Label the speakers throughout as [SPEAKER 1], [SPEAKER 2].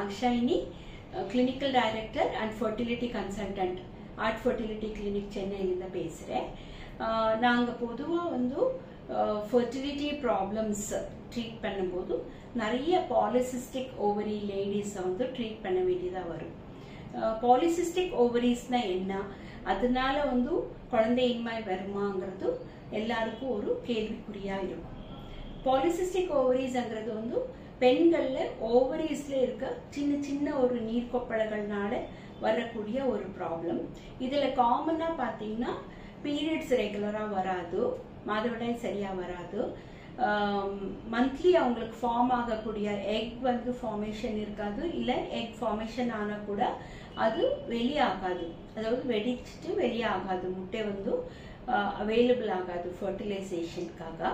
[SPEAKER 1] நாகஷாயினி clinical director and fertility consultant ART fertility clinic சென்னையிலேருந்து பேசுகிறேன் நாங்கள் பொதுவாக வந்து ஃபர்டிலிட்டி ப்ராப்ளம்ஸ் ட்ரீட் பண்ணும்போது நிறைய பாலிசிஸ்டிக் ஓவரி லேடிஸை வந்து ட்ரீட் பண்ண வேண்டியதாக வரும் பாலிசிஸ்டிக் ஓவரிஸ்னா என்ன அதனால வந்து குழந்தையின்மை வருமாங்கிறது எல்லாருக்கும் ஒரு கேள்விக்குறியா இருக்கும் பாலிசிஸ்டிக் ஓவரிஸ்ங்கிறது வந்து பெண்கள்ல ஓவரிஸ்ல இருக்க சின்ன சின்ன ஒரு நீர்க்கொப்பளைகள்னால வரக்கூடிய ஒரு ப்ராப்ளம் இதுல காமனா பாத்தீங்கன்னா பீரியட்ஸ் ரெகுலரா வராது மாதவிடாய் சரியா வராது மந்த்லி அவங்களுக்கு ஃபார்ம் ஆகக்கூடிய எக் வந்து ஃபார்மேஷன் இருக்காது இல்லை எக் ஃபார்மேஷன் ஆனால் கூட அது வெளியாகாது அதாவது வெடிச்சிட்டு வெளியாகாது முட்டை வந்து அவைலபிள் ஆகாது ஃபர்டிலைசேஷனுக்காக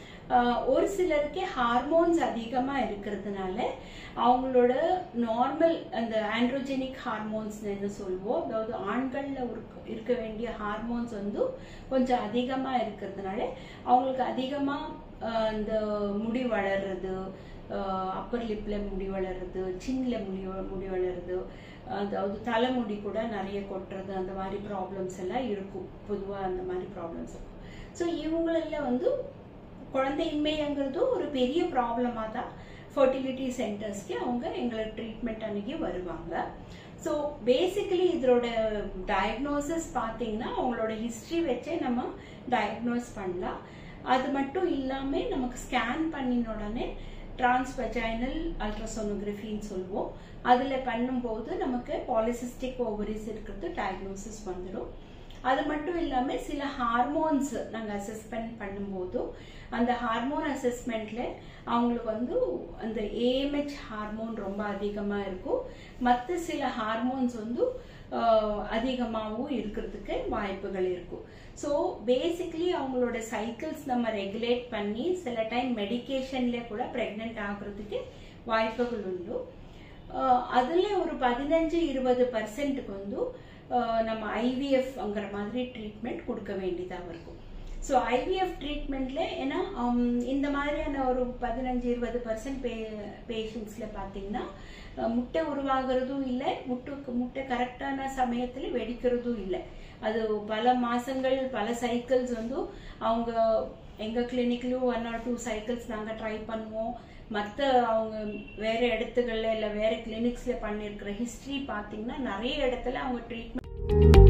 [SPEAKER 1] ஒரு சிலருக்கு ஹார்மோன்ஸ் அதிகமாக இருக்கிறதுனால அவங்களோட நார்மல் அந்த ஆண்ட்ரோஜெனிக் ஹார்மோன்ஸ் என்ன சொல்லுவோம் அதாவது ஆண்களில் இருக்க வேண்டிய ஹார்மோன்ஸ் வந்து கொஞ்சம் அதிகமாக இருக்கிறதுனால அவங்களுக்கு அதிகமாக இந்த முடி வளர்றது அப்பர் லிப்ல முடி வளருது சின்ல முடி முடி வளருது அதாவது தலைமுடி கூட நிறைய கொட்டுறது அந்த மாதிரி ப்ராப்ளம்ஸ் எல்லாம் இருக்கும் பொதுவாக அந்த மாதிரி ப்ராப்ளம்ஸ் இருக்கும் ஸோ இவங்களெல்லாம் வந்து குழந்தையின்மைங்கிறது ஒரு பெரிய ப்ராப்ளமாக தான் ஃபர்டிலிட்டி சென்டர்ஸ்க்கு அவங்க எங்களை ட்ரீட்மெண்ட் அன்னைக்கு வருவாங்க ஸோ பேசிக்கலி இதோட டயக்னோசிஸ் பார்த்தீங்கன்னா அவங்களோட ஹிஸ்ட்ரி வச்சே நம்ம டயக்னோஸ் பண்ணலாம் அது மட்டும் இல்லாமல் நமக்கு ஸ்கேன் பண்ணின உடனே டிரான்ஸ்வஜைனல் அல்ட்ராசோனோகிராஃபின்னு சொல்லுவோம் அதில் பண்ணும்போது நமக்கு பாலிசிஸ்டிக் ஓவரிஸ் இருக்கிறது டயக்னோசிஸ் வந்துடும் அது மட்டும் இல்லாமல் சில ஹார்மோன்ஸ் நாங்கள் அசஸ்மெண்ட் பண்ணும்போதும் அந்த ஹார்மோன் அசஸ்மெண்ட்ல அவங்களுக்கு வந்து அந்த ஏஎம்ஹெச் ஹார்மோன் ரொம்ப அதிகமாக இருக்கும் மற்ற சில ஹார்மோன்ஸ் வந்து அதிகமாகவும் இருக்கிறதுக்கு வாய்ப்புகள் இருக்கும் ஸோ பேசிக்கலி அவங்களோட சைக்கிள்ஸ் நம்ம ரெகுலேட் பண்ணி சில டைம் மெடிக்கேஷன்ல கூட ப்ரெக்னென்ட் ஆகுறதுக்கு வாய்ப்புகள் உண்டு அதில் ஒரு பதினஞ்சு இருபது பர்சன்ட்டுக்கு வந்து நம்ம ஐவிஎஃப்ங்கிற மாதிரி ட்ரீட்மெண்ட் கொடுக்க வேண்டியதாக இருக்கும் ஸோ ஐவிஎஃப் ட்ரீட்மெண்ட்ல ஏன்னா இந்த மாதிரியான ஒரு பதினஞ்சு இருபது பர்சன்ட் பே பேஷண்ட்ஸில் பார்த்தீங்கன்னா முட்டை உருவாகிறதும் இல்லை முட்டுக்கு முட்டை கரெக்டான சமயத்தில் வெடிக்கிறதும் இல்லை அது பல மாசங்கள் பல சைக்கிள்ஸ் வந்து அவங்க எங்கள் கிளினிக்லையும் ஒன் ஆர் டூ சைக்கிள்ஸ் நாங்கள் ட்ரை பண்ணுவோம் மற்ற அவங்க வேற இடத்துகள்ல இல்லை வேற கிளினிக்ஸ்ல பண்ணியிருக்கிற ஹிஸ்ட்ரி பார்த்தீங்கன்னா நிறைய இடத்துல அவங்க ட்ரீட்மெண்ட்